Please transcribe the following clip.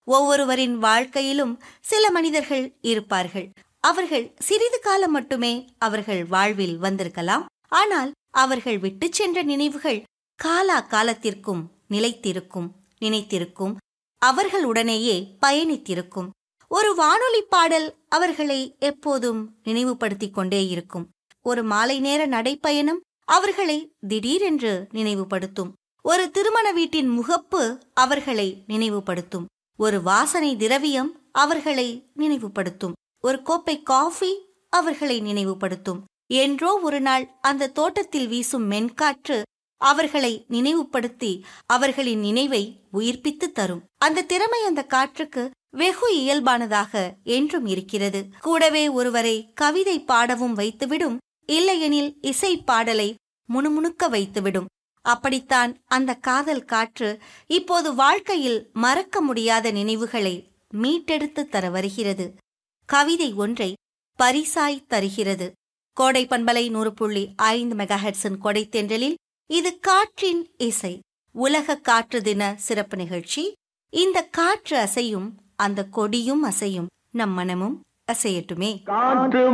ஒவ்வொருவரின் வாழ்க்கையிலும் சில மனிதர்கள் இருப்பார்கள் அவர்கள் சிறிது காலம் மட்டுமே அவர்கள் வாழ்வில் வந்திருக்கலாம் ஆனால் அவர்கள் விட்டுச் சென்ற நினைவுகள் காலா காலத்திற்கும் நிலைத்திருக்கும் நினைத்திருக்கும் அவர்களுடனேயே பயணித்திருக்கும் ஒரு வானொலி பாடல் அவர்களை எப்போதும் நினைவுபடுத்திக் கொண்டே இருக்கும் ஒரு மாலை நேர நடைப்பயணம் அவர்களை திடீரென்று நினைவுபடுத்தும் ஒரு திருமண வீட்டின் முகப்பு அவர்களை நினைவுபடுத்தும் ஒரு வாசனை திரவியம் அவர்களை நினைவுபடுத்தும் ஒரு கோப்பை காஃபி அவர்களை நினைவுபடுத்தும் என்றோ ஒரு நாள் அந்த தோட்டத்தில் வீசும் மென்காற்று அவர்களை நினைவுபடுத்தி அவர்களின் நினைவை உயிர்ப்பித்து தரும் அந்த திறமை அந்த காற்றுக்கு வெகு இயல்பானதாக என்றும் இருக்கிறது கூடவே ஒருவரை கவிதை பாடவும் வைத்துவிடும் இல்லையெனில் இசை பாடலை முணுமுணுக்க வைத்துவிடும் அப்படித்தான் அந்த காதல் காற்று இப்போது வாழ்க்கையில் மறக்க முடியாத நினைவுகளை மீட்டெடுத்து தர வருகிறது கவிதை ஒன்றை பரிசாய் தருகிறது கோடை பண்பலை நூறு புள்ளி ஐந்து மெகாஹெட்ஸின் கொடை தென்றலில் இது காற்றின் இசை உலக காற்று தின சிறப்பு நிகழ்ச்சி இந்த காற்று அசையும் அந்த கொடியும் அசையும் நம் மனமும் அசையட்டுமே காற்று